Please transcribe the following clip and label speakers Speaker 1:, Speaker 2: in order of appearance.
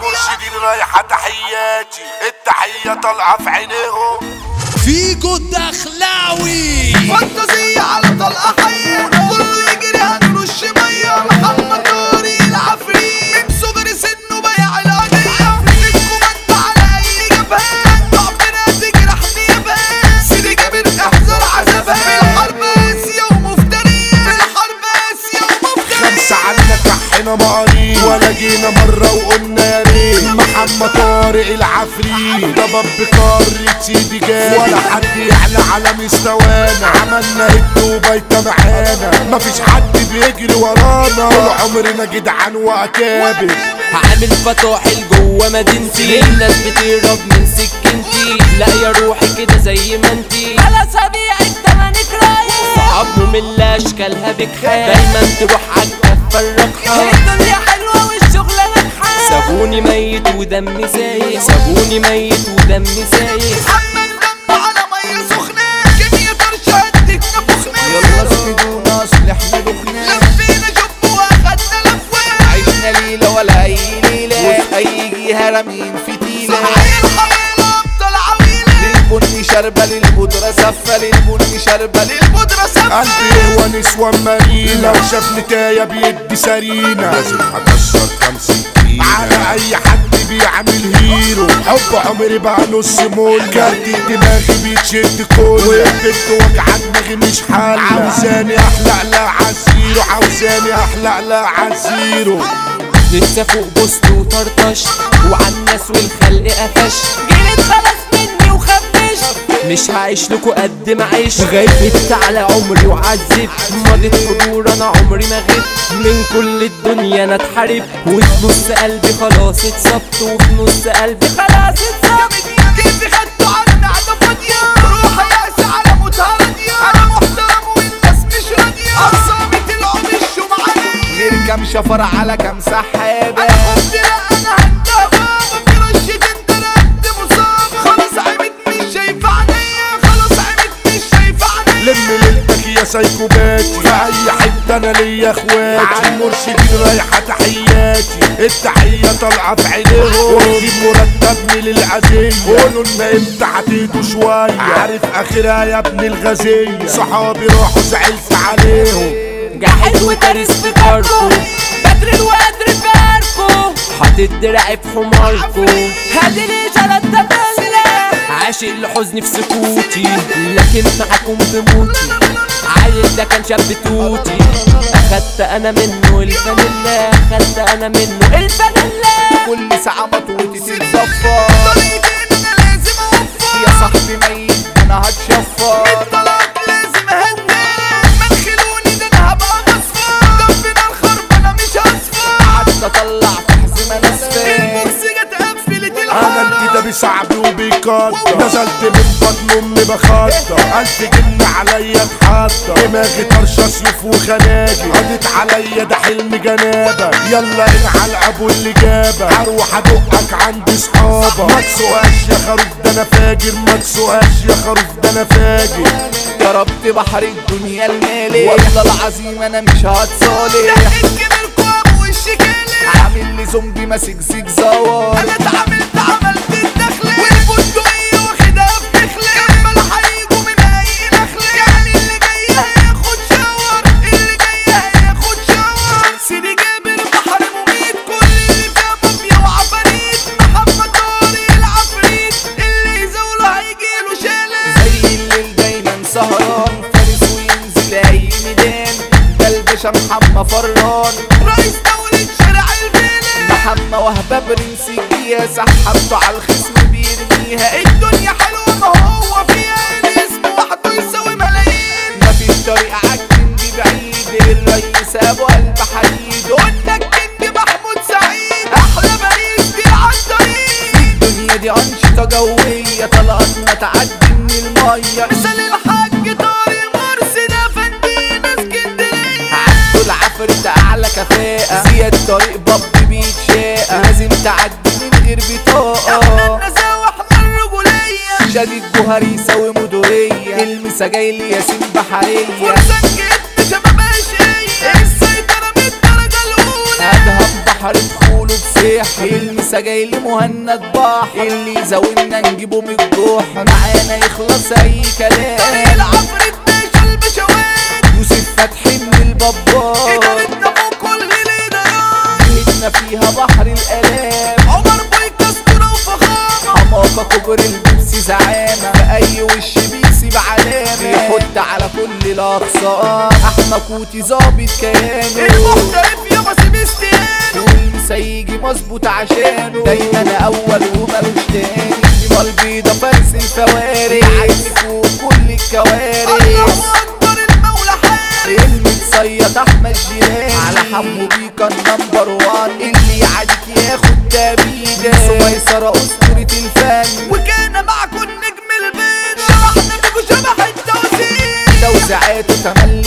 Speaker 1: عالمرشدين رايحة تحياتي التحية طالعة في عينيهم
Speaker 2: فيكو الدخلاوي
Speaker 3: فانتازية على طلقة حية كله يجري هنرش مية محمد طارق العفريت من صغر سنه بيع القضية الكوماند على أي جبهة ضعفنا تجرحني يابان سيدي جابر احذر عذابها في الحرب قاسية ومفترية في الحرب قاسية ومفترية
Speaker 1: خمسة عنا كحنا مقارين ولا جينا مرة وقلنا يا ريت محمد طارق العفريت ده باب قارة سيدي جاي ولا حد يعلى على مستوانا عملنا هد وبيتا معانا مفيش حد بيجري ورانا طول عمرنا جدعان واكابر
Speaker 4: عامل فطاحل جوه مدينتي الناس بتهرب من سكنتي لا يا روحي كده زي ما انتي على سبيعك تمنك رايح صعب مملة اشكالها بكحال دايما تروح عالكفة الرقحة الدنيا حلوة والشغلة ناجحة سابوني ميت ودمي سايح سابوني ميت ودمي سايح
Speaker 3: محمد دمه على مية سخنة كمية طرش هدك نفخنا
Speaker 5: يلا اسندونا اصل احنا دخنا
Speaker 3: لفينا جب واخدنا لفوة
Speaker 5: عشنا ليلة ولا اي ليلة وفي اي جهة رامين فتيلة
Speaker 3: صحيح الحويلة ابطال عويلة
Speaker 5: للبني شربة للبودرة سفة للبني شربة لل
Speaker 3: البودرة سفة
Speaker 1: قلبي هو نسوان مارينا وشاف نتاية بيدي سرينا لازم هكسر خمسين كيلو على اي حد بيعمل هيرو حب عمري بقى نص مول كارت دماغي بيتشد كله والبنت وجع دماغي مش حل عاوزاني احلق لا عالزيرو عاوزاني احلق لا عالزيرو
Speaker 4: لسه فوق بوست وطرطش وعالناس والخلق قفش جيت خلاص مني وخبش مش هعيش لكو قد ما عيش غيبت على عمري وعذب مضيت حضور انا عمري ما غبت من كل الدنيا انا اتحارب وفي نص قلبي خلاص اتصبت وفي نص قلبي خلاص اتصبت
Speaker 3: كيف خدتوا عنا عدا فاضية روح يأس على موتها راضية أنا محترم والناس مش راضية أقسامي طلعوا مشوا معايا
Speaker 5: غير كام شفر على كام سحابة
Speaker 3: أنا قلت لا أنا هدها بابا في رشة أنت رد مصابة خلاص عمت مش شايفة عينيا خلاص عمت مش شايفة عينيا
Speaker 1: لم ليلتك يا سايكوباتي في اي حته انا ليا اخواتي عالمرشدين رايحه تحياتي التحيه طالعه في عينيهم واجيب مرتبني للعزيه قولوا لنا امتى هتهدوا شويه عارف اخرها يا ابن الغزيه صحابي راحوا زعلت عليهم
Speaker 4: جاحد وترس في كاركو بدر الوادر في عركو حاطط دراعي في حماركو هادي لي جلد تبلة عاشق لحزني في سكوتي لكن معاكم بموتي عيل ده كان شاب توتي اخدت انا منه الفانيلا اخدت انا منه الفانيلا
Speaker 5: كل ساعة مطوتي تتزفر
Speaker 3: طريقتين أنا لازم أوفر
Speaker 5: يا صاحبي ميت انا هتشفر
Speaker 3: الطلاق لازم أهدي منخلوني ده أنا هبقى مصفى جنبنا الخرب أنا مش هصفى
Speaker 5: قعدت اطلع في حزمة ناسفة
Speaker 3: البوكس جت قفلت
Speaker 1: انا
Speaker 3: الحارة
Speaker 1: انت ده بصعب وبيقدر نزلت من بطن امي بخطر الف جن عليا اتحضر دماغي طرشه سيوف وخناجر قضيت عليا ده حلم جنابه يلا انعل ابو اللي جابه هروح ادقك عند صحابه ما تسوقاش يا خروف ده انا فاجر ما تسوقاش يا خروف ده انا فاجر
Speaker 5: ضربت بحر الدنيا المالي والله العظيم انا مش هتصالح
Speaker 3: الكبير ابو والشكالة
Speaker 5: عامل لي زومبي ماسك زيجزاور
Speaker 3: انا اتعاملت عملت الدخلة والبندقية واخدها في دخلة كمل هيجوا من اي نخلة يعني اللي جاي هياخد شاور اللي جاي هياخد شاور سيدي جابر بحر مميت كل اللي فيها مافيا وعفاريت محمد طارق العفريت اللي يزاوله هيجيله شلل
Speaker 5: زي الليل دايما سهران فارس وينزل اي ميدان ده الباشا محمد فران
Speaker 3: رئيس دولة شارع الفيلم
Speaker 5: محمد وهبة برنس الجية سحبته على الخصم بيرميها
Speaker 3: الدنيا حلوة ما هو فيها الاسم وحده يساوي ملايين
Speaker 5: مفيش طريق عالكن دي بعيد الرئيس ابو قلب حديد
Speaker 3: قلنا الكينج محمود سعيد احلى باريس دي عالطريق
Speaker 5: الدنيا دي أنشطة جوية طلقاتنا تعدي من المية
Speaker 3: مثل الحاج طارق مرسي ده فندينا اسكندرية
Speaker 5: عدوا العفريت أعلى كفاءة زياد طريق باب بيتشاقة لازم تعدي من غير بطاقة
Speaker 3: احنا النزاوة احنا الرجولية
Speaker 5: شادي الجوهري يساوي مدورية المسا جاي لي ياسين بحرية
Speaker 3: فرصة جد شباب اشقية السيطرة من الدرجة الأولى
Speaker 5: أدهم بحر دخوله بسيح المسا لسه جاي لي مهند بحر اللي يزاولنا نجيبه من الجوح معانا يخلص اي كلام
Speaker 3: طريق العفريت باشا البشوات
Speaker 5: يوسف فتحي من البابار
Speaker 3: إدارتنا فوق كل الإدارات
Speaker 5: جيتنا فيها بحر الالام
Speaker 3: عمر بويكا اسطورة وفخامة
Speaker 5: حماقة كبر البيبسي زعامة في أي وش بيسيب علامة يحط على كل الأقسام أحمى كوتي ظابط كيانه
Speaker 3: المحترف يابا سيبستيانو
Speaker 5: والمسيجي مظبوط عشانه دايما أول ومالوش تاني ديما البيضة فارس الفوارق عايز فوق كل الكوارث
Speaker 3: الله أكبر المولى حارس
Speaker 5: المتصيد احمد جيراني على حمو بيكا النمبر وان اللي يعاديك ياخد تابيده سويسرة اسطورة الفن
Speaker 3: وكان معكم نجم البيضة شرحنا بيكو شبح التوزيع
Speaker 5: توزيعاته تملي